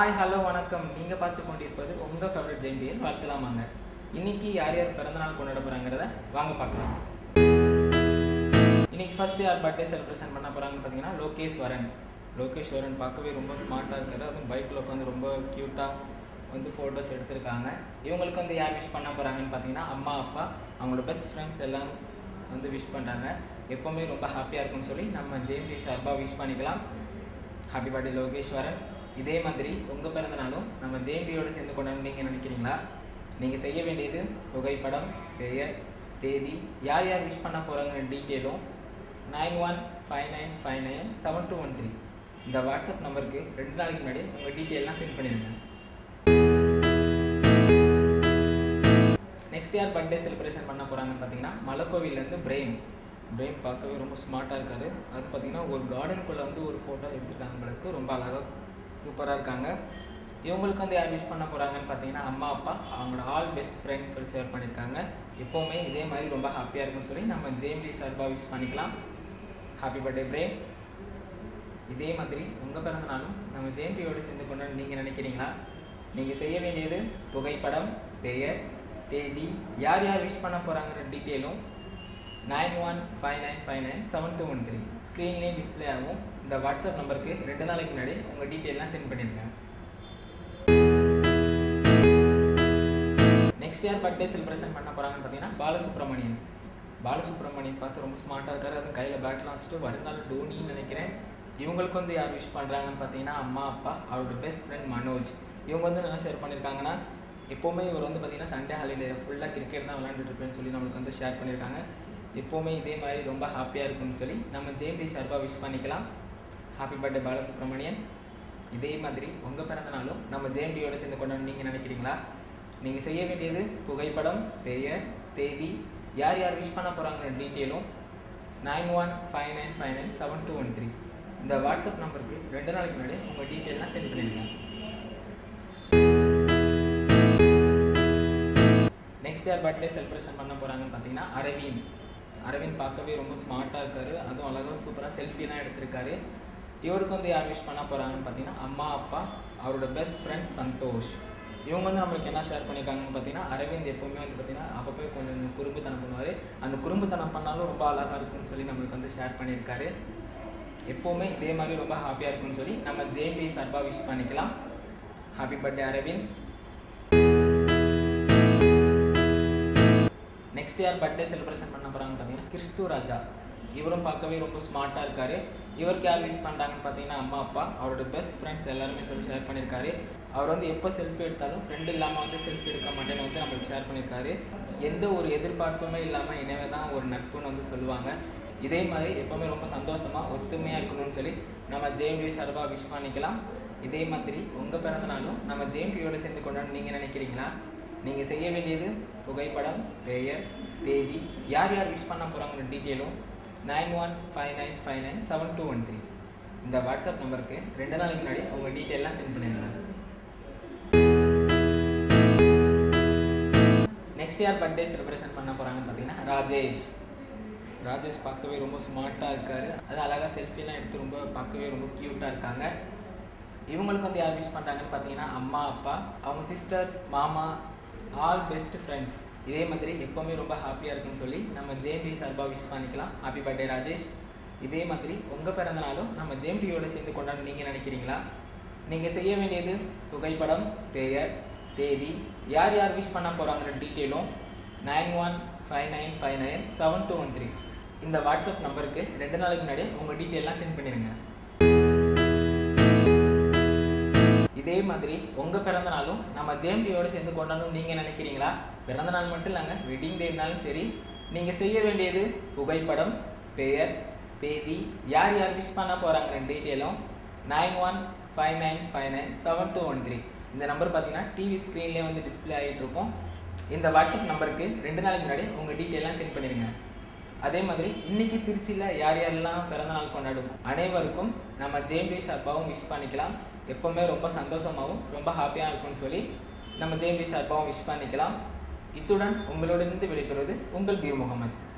hi hello வணக்கம் நீங்கள் பார்த்து கொண்டிருப்பது உங்கள் ஃபேவரட் ஜெயந்தியன் வாழ்த்தலாமாங்க இன்னைக்கு யார் யார் பிறந்தநாள் கொண்டாட போகிறாங்கிறத வாங்க பார்க்கலாம் இன்னைக்கு ஃபர்ஸ்ட் யார் பர்த்டே செலிப்ரேஷன் பண்ண போகிறாங்கன்னு பார்த்தீங்கன்னா லோகேஷ் வரன் லோகேஷ் வரன் பார்க்கவே ரொம்ப ஸ்மார்ட்டாக இருக்காரு அதுவும் பைக்கில் உட்காந்து ரொம்ப க்யூட்டாக வந்து ஃபோட்டோஸ் எடுத்திருக்காங்க இவங்களுக்கு வந்து யார் விஷ் பண்ண போகிறாங்கன்னு பார்த்தீங்கன்னா அம்மா அப்பா அவங்களோட பெஸ்ட் ஃப்ரெண்ட்ஸ் எல்லாம் வந்து விஷ் பண்ணுறாங்க எப்போவுமே ரொம்ப ஹாப்பியாக இருக்கும்னு சொல்லி நம்ம ஜெயந்தி சார்பாக விஷ் பண்ணிக்கலாம் ஹாப்பி பர்த்டே லோகேஸ்வரன் இதே மாதிரி உங்கள் பிறந்த நாளும் நம்ம ஜெயந்தியோடு சேர்ந்து கொண்டாடணும் நீங்கள் நினைக்கிறீங்களா நீங்கள் செய்ய வேண்டியது புகைப்படம் பெயர் தேதி யார் யார் விஷ் பண்ண போகிறாங்க டீட்டெயிலும் nine one five nine five nine seven two one three இந்த வாட்ஸ்அப் நம்பருக்கு ரெண்டு நாளைக்கு முன்னாடி உங்கள் டீட்டெயிலாம் சென்ட் பண்ணிடுங்க நெக்ஸ்ட் யார் பர்த்டே செலிப்ரேஷன் பண்ண போகிறாங்கன்னு பார்த்தீங்கன்னா மலைக்கோவிலேருந்து பிரேம் பிரேம் பார்க்கவே ரொம்ப ஸ்மார்ட்டாக இருக்காரு அது பார்த்தீங்கன்னா ஒரு கார்டனுக்குள்ளே வந்து ஒரு ஃபோட்டோ எடுத்துருக்காங்களுக்கு ரொம்ப அழகாக சூப்பராக இருக்காங்க இவங்களுக்கு வந்து யார் விஷ் பண்ண போகிறாங்கன்னு பார்த்தீங்கன்னா அம்மா அப்பா அவங்களோட ஆல் பெஸ்ட் ஃப்ரெண்ட்ஸ் சொல்லி ஷேர் பண்ணியிருக்காங்க எப்போவுமே இதே மாதிரி ரொம்ப ஹாப்பியாக இருக்கும்னு சொல்லி நம்ம ஜேஎம்டி சார்பாக விஷ் பண்ணிக்கலாம் ஹாப்பி பர்த்டே பிரேம் இதே மாதிரி உங்கள் பிறந்த நாளும் நம்ம ஜெயந்தியோடு சேர்ந்து கொண்டாட நீங்கள் நினைக்கிறீங்களா நீங்கள் செய்ய வேண்டியது புகைப்படம் பெயர் தேதி யார் யார் விஷ் பண்ண போகிறாங்கிற டீட்டெயிலும் nine one five nine five nine seven two one three ஸ்க்ரீன்லேயே டிஸ்பிளே ஆகும் இந்த வாட்ஸ்அப் நம்பருக்கு ரெண்டு நாளைக்கு முன்னாடி உங்கள் டீட்டெயிலாம் சென்ட் பண்ணிடுங்க நெக்ஸ்ட் இயர் பர்த்டே செலிப்ரேஷன் பண்ண போகிறாங்கன்னு பார்த்தீங்கன்னா பாலசுப்ரமணியன் பாலசுப்ரமணியன் பார்த்து ரொம்ப ஸ்மார்ட்டாக இருக்காரு அதுவும் கையில் பேட்லாம் வச்சுட்டு வருங்கால டோனின்னு நினைக்கிறேன் இவங்களுக்கு வந்து யார் விஷ் பண்ணுறாங்கன்னு பார்த்தீங்கன்னா அம்மா அப்பா அவரோட பெஸ்ட் ஃப்ரெண்ட் மனோஜ் இவங்க வந்து என்ன ஷேர் பண்ணியிருக்காங்கன்னா எப்போவுமே இவர் வந்து பார்த்தீங்கன்னா சண்டே ஹாலிடே ஃபுல்லாக கிரிக்கெட் தான் விளையாண்டுட்டு இருப்பேன்னு சொல்லி நம்மளுக்கு வந்து ஷேர் பண்ணியிருக்காங்க எப்போவுமே இதே மாதிரி ரொம்ப ஹாப்பியாக இருக்கும்னு சொல்லி நம்ம ஜேபி ஷார்பாக விஷ் பண்ணிக்கலாம் ஹாப்பி பர்த்டே பாலசுப்ரமணியன் இதே மாதிரி உங்கள் பிறந்த நாளும் நம்ம ஜேஎம்டியோட சேர்ந்து கொண்டாட நீங்கள் நினைக்கிறீங்களா நீங்கள் செய்ய வேண்டியது புகைப்படம் பெயர் தேதி யார் யார் விஷ் பண்ண போகிறாங்கிற டீட்டெயிலும் nine one five nine five nine seven two one three இந்த வாட்ஸ்அப் நம்பருக்கு ரெண்டு நாளைக்கு முன்னாடி உங்கள் டீட்டெயிலாம் சென்ட் பண்ணிடுங்க நெக்ஸ்ட் இயர் பர்த்டே செலிப்ரேஷன் பண்ண போகிறாங்கன்னு பார்த்தீங்கன்னா அரவிந்த் அரவிந்த் பார்க்கவே ரொம்ப ஸ்மார்ட்டாக இருக்காரு அதுவும் அழகாக சூப்பராக செல்ஃபிலாம் எடுத்திருக்காரு இவருக்கு வந்து யார் விஷ் பண்ண போகிறாங்கன்னு பார்த்தீங்கன்னா அம்மா அப்பா அவரோட பெஸ்ட் ஃப்ரெண்ட் சந்தோஷ் இவங்க வந்து நம்மளுக்கு என்ன ஷேர் பண்ணியிருக்காங்கன்னு பார்த்தீங்கன்னா அரவிந்த் எப்போவுமே வந்து பார்த்தீங்கன்னா அப்பப்போ கொஞ்சம் குறும்புத்தனம் பண்ணுவார் அந்த குறும்புத்தனம் பண்ணாலும் ரொம்ப அழகாக இருக்குன்னு சொல்லி நம்மளுக்கு வந்து ஷேர் பண்ணியிருக்காரு எப்போவுமே இதே மாதிரி ரொம்ப ஹாப்பியாக இருக்குன்னு சொல்லி நம்ம ஜேபி சார்பாக விஷ் பண்ணிக்கலாம் happy birthday Aravind next year birthday celebration பண்ண போகிறாங்கன்னு பார்த்தீங்கன்னா கிறிஸ்து ராஜா இவரும் பார்க்கவே ரொம்ப ஸ்மார்ட்டாக இருக்காரு இவருக்கு யார் விஷ் பண்ணுறாங்கன்னு பார்த்தீங்கன்னா அம்மா அப்பா அவரோட பெஸ்ட் ஃப்ரெண்ட்ஸ் எல்லாருமே சொல்லி ஷேர் பண்ணியிருக்காரு அவர் வந்து எப்போ செல்ஃபி எடுத்தாலும் ஃப்ரெண்ட் இல்லாமல் வந்து செல்ஃபி எடுக்க மாட்டேன்னு வந்து நம்மளுக்கு ஷேர் பண்ணியிருக்காரு எந்த ஒரு எதிர்பார்ப்புமே இல்லாமல் இனிமே தான் ஒரு நட்புன்னு வந்து சொல்லுவாங்க இதே மாதிரி எப்போவுமே ரொம்ப சந்தோஷமாக ஒத்துமையாக இருக்கணும்னு சொல்லி நம்ம ஜேஎம்டி சார்பாக விஷ் பண்ணிக்கலாம் இதே மாதிரி உங்கள் பிறந்த நாளும் நம்ம ஜேஎம்டியோட சேர்ந்து கொண்டாட நீங்கள் நினைக்கிறீங்களா நீங்கள் செய்ய வேண்டியது புகைப்படம் பெயர் தேதி யார் யார் விஷ் பண்ண போகிறாங்கிற டீட்டெயிலும் nine one five nine five nine seven two one three இந்த வாட்ஸ்அப் நம்பருக்கு ரெண்டு நாளைக்கு முன்னாடி உங்கள் டீட்டெயிலாம் சென்ட் பண்ணிடுங்க நெக்ஸ்ட் இயர் பர்த்டே செலிப்ரேஷன் பண்ண போகிறாங்கன்னு பார்த்தீங்கன்னா ராஜேஷ் ராஜேஷ் பார்க்கவே ரொம்ப ஸ்மார்ட்டாக இருக்காரு அது அழகாக செல்ஃபிலாம் எடுத்து ரொம்ப பார்க்கவே ரொம்ப க்யூட்டாக இருக்காங்க இவங்களுக்கு வந்து யார் விஷ் பண்ணுறாங்கன்னு பார்த்தீங்கன்னா அம்மா அப்பா அவங்க சிஸ்டர்ஸ் மாமா ஆல் பெஸ்ட் ஃப்ரெண்ட்ஸ் இதே மாதிரி எப்போவுமே ரொம்ப ஹாப்பியாக இருக்குன்னு சொல்லி நம்ம ஜேஎம்பி சார்பாக விஷ் பண்ணிக்கலாம் ஹாப்பி பர்த்டே ராஜேஷ் இதே மாதிரி உங்கள் பிறந்த நாளும் நம்ம ஜேஎம்பியோட சேர்ந்து கொண்டாட நீங்கள் நினைக்கிறீங்களா நீங்கள் செய்ய வேண்டியது புகைப்படம் பெயர் தேதி யார் யார் விஷ் பண்ண போகிறாங்கிற டீட்டெயிலும் nine one five nine five nine seven two one three இந்த வாட்ஸ்அப் நம்பருக்கு ரெண்டு நாளைக்கு முன்னாடி உங்கள் டீட்டெயிலாம் சென்ட் பண்ணிடுங்க இதே மாதிரி உங்கள் பிறந்த நாளும் நம்ம ஜேஎம்டியோட சேர்ந்து கொண்டாடணும் நீங்கள் நினைக்கிறீங்களா பிறந்த நாள் மட்டும் இல்லைங்க வெட்டிங் டே இருந்தாலும் சரி நீங்கள் செய்ய வேண்டியது புகைப்படம் பெயர் தேதி யார் யார் விஷ் பண்ண போகிறாங்கிற டீட்டெயிலும் nine one five nine five nine seven two one three இந்த நம்பர் பார்த்தீங்கன்னா டிவி ஸ்க்ரீன்லேயே வந்து டிஸ்பிளே ஆகிட்டு இருக்கும் இந்த வாட்ஸ்அப் நம்பருக்கு ரெண்டு நாளைக்கு முன்னாடி உங்கள் டீட்டெயிலாம் சென்ட் பண்ணிடுங்க அதே மாதிரி இன்னைக்கு திருச்சியில் யார் யாரெல்லாம் பிறந்த நாள் கொண்டாடும் அனைவருக்கும் நம்ம ஜேஎம்பி ஷார்ப்பாகவும் விஷ் பண்ணிக்கலாம் எப்போவுமே ரொம்ப சந்தோஷமாகவும் ரொம்ப ஹாப்பியாக இருக்கும்னு சொல்லி நம்ம ஜேஎம்பி ஷார்ப்பாகவும் விஷ் பண்ணிக்கலாம் இத்துடன் உங்களிடமிருந்து விடைபெறுவது உங்கள் பீர் முகமது